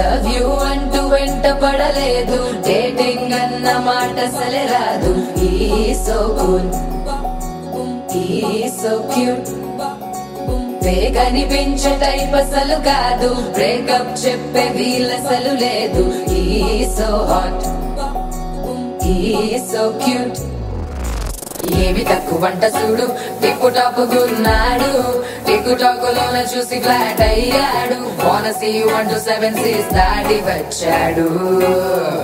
love you అంటూ వెంట పడలేదు డేటింగ్ అన్న మాట అసలే రాదు ఈ సో కూల్ ఈ సో క్యూట్ పే కనిపించే టైప్ అసలు కాదు బ్రేకప్ చెప్పే వీలసలు లేదు ఈ సో హాట్ ఈ సో క్యూట్ ఏమి తక్కువంట చూడు టిక్కు టాప్ గున్నాడు టిక్కు టాక్ లోన చూసి ఫ్లాట్ అయ్యాడు బోనస్ అంటూ సెవెన్ సీస్ దాటి వచ్చాడు